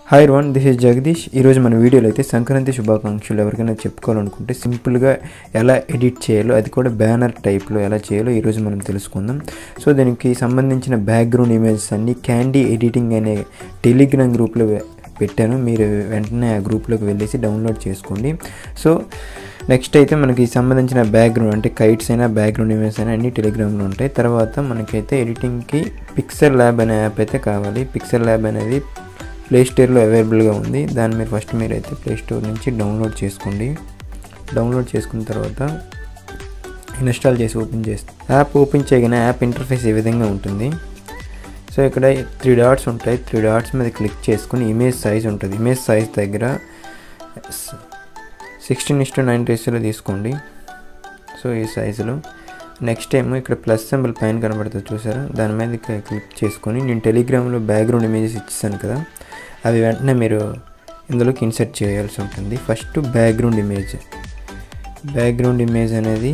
hi one this is Jagadish ఈరోజు మన వీడియోలో అయితే సంక్రాంతి శుభాకాంక్షలు ఎవరికైనా చెప్పుకోవాలనుకుంటే సింపుల్గా ఎలా ఎడిట్ చేయాలో అది కూడా బ్యానర్ టైప్లో ఎలా చేయాలో ఈరోజు మనం తెలుసుకుందాం సో దీనికి సంబంధించిన బ్యాక్గ్రౌండ్ ఇమేజెస్ అన్నీ క్యాండీ ఎడిటింగ్ అనే టెలిగ్రామ్ గ్రూప్లో పెట్టాను మీరు వెంటనే ఆ గ్రూప్లోకి వెళ్ళేసి డౌన్లోడ్ చేసుకోండి సో నెక్స్ట్ అయితే మనకి సంబంధించిన బ్యాక్గ్రౌండ్ అంటే కైట్స్ అయినా బ్యాక్గ్రౌండ్ ఇమేజ్ అయినా అన్ని టెలిగ్రామ్లో ఉంటాయి తర్వాత మనకైతే ఎడిటింగ్కి పిక్సెల్ ల్యాబ్ అనే యాప్ అయితే కావాలి పిక్సెల్ ల్యాబ్ అనేది ప్లే స్టోర్లో అవైలబుల్గా ఉంది దాన్ని మీరు ఫస్ట్ మీరు అయితే ప్లే స్టోర్ నుంచి డౌన్లోడ్ చేసుకోండి డౌన్లోడ్ చేసుకున్న తర్వాత ఇన్స్టాల్ చేసి ఓపెన్ చేస్తే యాప్ ఓపెన్ చేయగానే యాప్ ఇంటర్ఫేస్ ఈ విధంగా ఉంటుంది సో ఇక్కడ త్రీ డాట్స్ ఉంటాయి త్రీ డాట్స్ మీద క్లిక్ చేసుకుని ఇమేజ్ సైజ్ ఉంటుంది ఇమేజ్ సైజ్ దగ్గర సిక్స్టీన్ ఇస్టు నైన్ రేషియోలో తీసుకోండి సో ఈ సైజులో నెక్స్ట్ టైం ఇక్కడ ప్లస్ సింబల్ పైన కనబడుతుంది చూసారా దాని మీద క్లిక్ చేసుకొని నేను టెలిగ్రామ్లో బ్యాక్గ్రౌండ్ ఇమేజెస్ ఇచ్చేసాను కదా అవి వెంటనే మీరు ఇందులోకి ఇన్సర్ట్ చేయాల్సి ఉంటుంది first background image background image అనేది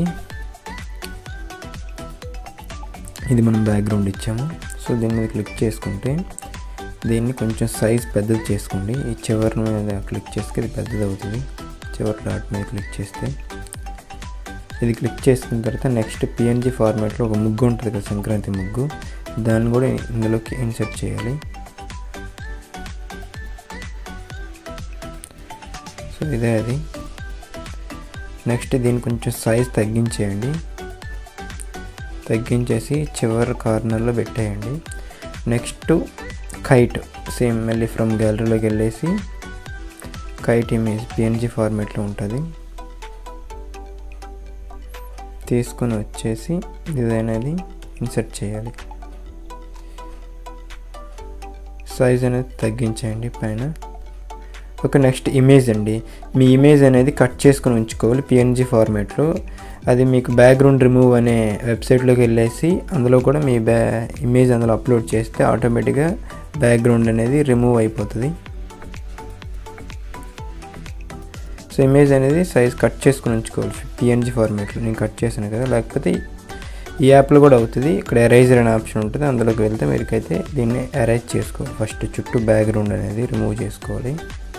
ఇది మనం బ్యాక్గ్రౌండ్ ఇచ్చాము సో దీని మీద క్లిక్ చేసుకుంటే దీన్ని కొంచెం సైజ్ పెద్దది చేసుకోండి ఈ చివరి మీద క్లిక్ చేస్తే ఇది పెద్దది అవుతుంది చివరి డాట్ మీద క్లిక్ చేస్తే ఇది క్లిక్ చేసుకున్న తర్వాత నెక్స్ట్ పిఎన్జి ఫార్మాట్లో ఒక ముగ్గు ఉంటుంది కదా సంక్రాంతి ముగ్గు దాన్ని కూడా ఇందులోకి ఇన్సర్ట్ చేయాలి సో ఇదే అది నెక్స్ట్ దీన్ని కొంచెం సైజ్ తగ్గించేయండి తగ్గించేసి చివరి కార్నర్లో పెట్టేయండి నెక్స్ట్ కైట్ సేమ్ మళ్ళీ ఫ్రమ్ గ్యాలరీలోకి వెళ్ళేసి కైట్ ఇమేజ్ పిఎన్జి ఫార్మేట్లో ఉంటుంది తీసుకొని వచ్చేసి డిజైన్ అనేది ఇన్సర్ట్ చేయాలి సైజ్ అనేది తగ్గించేయండి పైన ఒక నెక్స్ట్ ఇమేజ్ అండి మీ ఇమేజ్ అనేది కట్ చేసుకొని ఉంచుకోవాలి పిఎన్జి ఫార్మేట్లో అది మీకు బ్యాక్గ్రౌండ్ రిమూవ్ అనే వెబ్సైట్లోకి వెళ్ళేసి అందులో కూడా మీ బ్యా ఇమేజ్ అందులో అప్లోడ్ చేస్తే ఆటోమేటిక్గా బ్యాక్గ్రౌండ్ అనేది రిమూవ్ అయిపోతుంది సో ఇమేజ్ అనేది సైజ్ కట్ చేసుకుని ఉంచుకోవాలి పిఎన్జి ఫార్మేట్లో నేను కట్ చేశాను కదా లేకపోతే ఈ యాప్లో కూడా అవుతుంది ఇక్కడ ఎరైజర్ అనే ఆప్షన్ ఉంటుంది అందులోకి వెళ్తే మీరుకైతే దీన్ని ఎరైజ్ చేసుకోవాలి ఫస్ట్ చుట్టూ బ్యాక్గ్రౌండ్ అనేది రిమూవ్ చేసుకోవాలి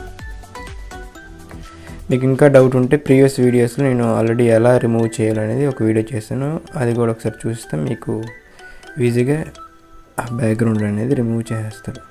మీకు ఇంకా డౌట్ ఉంటే ప్రీవియస్ వీడియోస్లో నేను ఆల్రెడీ ఎలా రిమూవ్ చేయాలనేది ఒక వీడియో చేశాను అది కూడా ఒకసారి చూస్తే మీకు ఈజీగా ఆ బ్యాక్గ్రౌండ్ అనేది రిమూవ్ చేస్తారు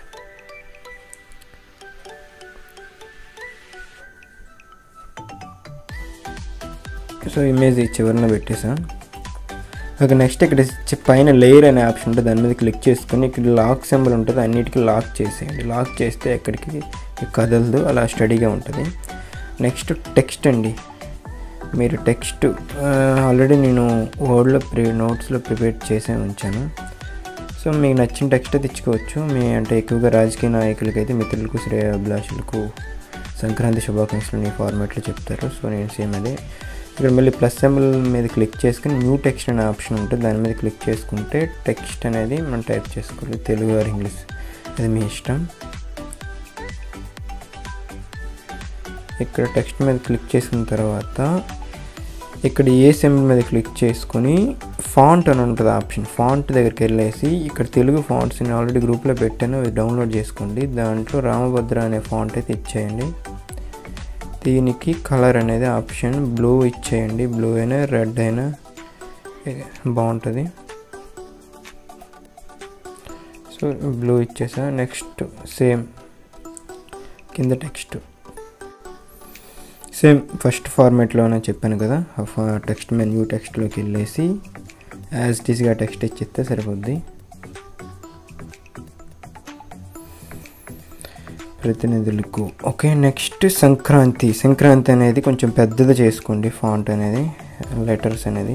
సో ఇమేజ్ చివరిన పెట్టేసా ఓకే నెక్స్ట్ ఇక్కడ పైన లేయర్ అనే ఆప్షన్ ఉంటుంది దాని మీద క్లిక్ చేసుకొని ఇక్కడ లాక్ సింబల్ ఉంటుంది అన్నిటికీ లాక్ చేసేయండి లాక్ చేస్తే ఎక్కడికి కదలదు అలా స్టడీగా ఉంటుంది నెక్స్ట్ టెక్స్ట్ అండి మీరు టెక్స్ట్ ఆల్రెడీ నేను వర్డ్లో ప్రి నోట్స్లో ప్రిపేర్ చేసే ఉంచాను సో మీకు నచ్చిన టెక్స్ట్ తెచ్చుకోవచ్చు మీ అంటే ఎక్కువగా రాజకీయ నాయకులకి అయితే మిత్రులకు శ్రేయాభిలాషులకు సంక్రాంతి శుభాకాంక్షలు ఈ ఫార్మాట్లో చెప్తారు సో నేను సేమ్ అదే ఇక్కడ మళ్ళీ ప్లస్ సింబల్ మీద క్లిక్ చేసుకుని న్యూ టెక్స్ట్ అనే ఆప్షన్ ఉంటుంది దాని మీద క్లిక్ చేసుకుంటే టెక్స్ట్ అనేది మనం టైప్ చేసుకోవాలి తెలుగు ఆర్ ఇంగ్లీష్ అది మీ ఇష్టం ఇక్కడ టెక్స్ట్ మీద క్లిక్ చేసిన తర్వాత ఇక్కడ ఏ సింబల్ మీద క్లిక్ చేసుకొని ఫాంట్ అని ఉంటుంది ఆప్షన్ ఫాంట్ దగ్గరికి వెళ్ళేసి ఇక్కడ తెలుగు ఫాంట్స్ నేను ఆల్రెడీ గ్రూప్లో పెట్టాను అవి డౌన్లోడ్ చేసుకోండి దాంట్లో రామభద్ర అనే ఫాంట్ అయితే ఇచ్చేయండి దీనికి కలర్ అనేది ఆప్షన్ బ్లూ ఇచ్చేయండి బ్లూ అయినా రెడ్ అయినా బాగుంటుంది సో బ్లూ ఇచ్చేసా నెక్స్ట్ సేమ్ కింద టెక్స్ట్ సేమ్ ఫస్ట్ ఫార్మేట్లోనే చెప్పాను కదా టెక్స్ట్ మెన్యూ టెక్స్ట్లోకి వెళ్ళేసి యాజ్ టీస్గా టెక్స్ట్ ఇచ్చిస్తే సరిపోద్ది ప్రతినిధులకు ఓకే నెక్స్ట్ సంక్రాంతి సంక్రాంతి అనేది కొంచెం పెద్దది చేసుకోండి ఫాంట్ అనేది లెటర్స్ అనేది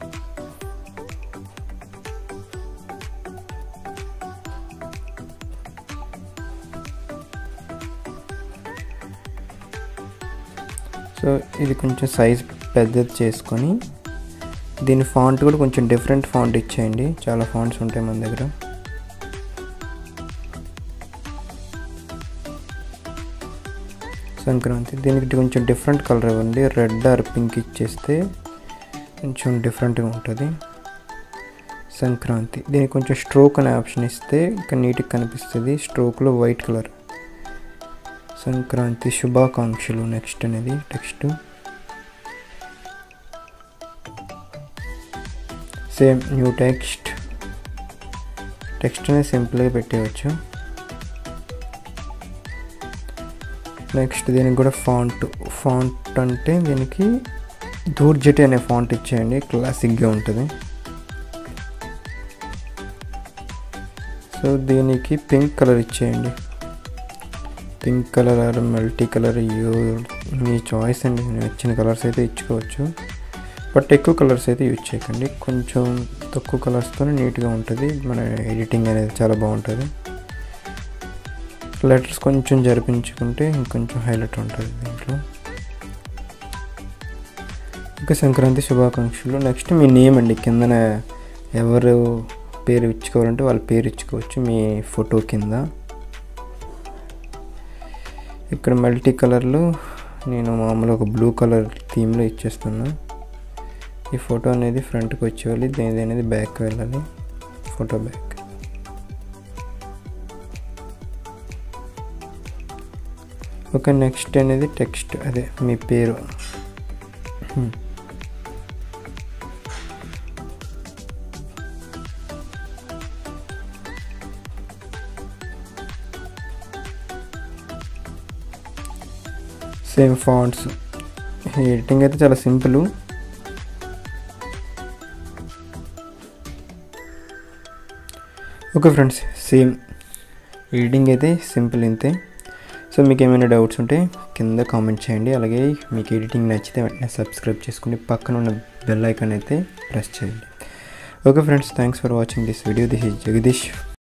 సో ఇది కొంచెం సైజ్ పెద్దది చేసుకొని దీని ఫాంట్ కూడా కొంచెం డిఫరెంట్ ఫాంట్ ఇచ్చేయండి చాలా ఫాంట్స్ ఉంటాయి మన దగ్గర సంక్రాంతి దీనికి కొంచెం డిఫరెంట్ కలర్ ఇవ్వండి రెడ్ ఆర్ పింక్ ఇచ్చేస్తే కొంచెం డిఫరెంట్గా ఉంటుంది సంక్రాంతి దీనికి కొంచెం స్ట్రోక్ అనే ఆప్షన్ ఇస్తే ఇంకా నీట్గా కనిపిస్తుంది స్ట్రోక్లో వైట్ కలర్ సంక్రాంతి శుభాకాంక్షలు నెక్స్ట్ అనేది text same new text text అనేది సింపుల్గా పెట్టేయచ్చు నెక్స్ట్ దీనికి కూడా ఫాంట్ ఫాంట్ అంటే దీనికి దూర్జటి అనే ఫాంట్ ఇచ్చేయండి క్లాసిక్గా ఉంటుంది సో దీనికి పింక్ కలర్ ఇచ్చేయండి pink colour or multi colour మీ చాయిస్ అండి నేను వచ్చిన కలర్స్ అయితే ఇచ్చుకోవచ్చు బట్ ఎక్కువ కలర్స్ అయితే యూజ్ చేయకండి కొంచెం తక్కువ కలర్స్తో నీట్గా ఉంటుంది మన ఎడిటింగ్ అనేది చాలా బాగుంటుంది లెటర్స్ కొంచెం జరిపించుకుంటే ఇంకొంచెం హైలైట్ ఉంటుంది దీంట్లో ఇంకా సంక్రాంతి శుభాకాంక్షలు నెక్స్ట్ మీ నేమ్ అండి కిందన ఎవరు పేరు ఇచ్చుకోవాలంటే వాళ్ళ పేరు ఇచ్చుకోవచ్చు మీ ఫోటో కింద ఇక్కడ మల్టీ కలర్లో నేను మామూలుగా ఒక బ్లూ కలర్ థీమ్లో ఇచ్చేస్తున్నా ఈ ఫోటో అనేది ఫ్రంట్కి వచ్చేవాలి దేనిది అనేది బ్యాక్ వెళ్ళాలి ఫోటో బ్యాక్ ఓకే నెక్స్ట్ అనేది టెక్స్ట్ అదే మీ పేరు సేమ్ ఫాంట్స్ ఎడిటింగ్ అయితే చాలా simple okay friends same editing అయితే సింపుల్ ఇంతే సో మీకు ఏమైనా డౌట్స్ ఉంటే కింద కామెంట్ చేయండి అలాగే మీకు ఎడిటింగ్ నచ్చితే వెంటనే సబ్స్క్రైబ్ చేసుకుని పక్కన ఉన్న బెల్ ఐకాన్ అయితే ప్రెస్ చేయండి okay friends thanks for watching this video this is Jagadish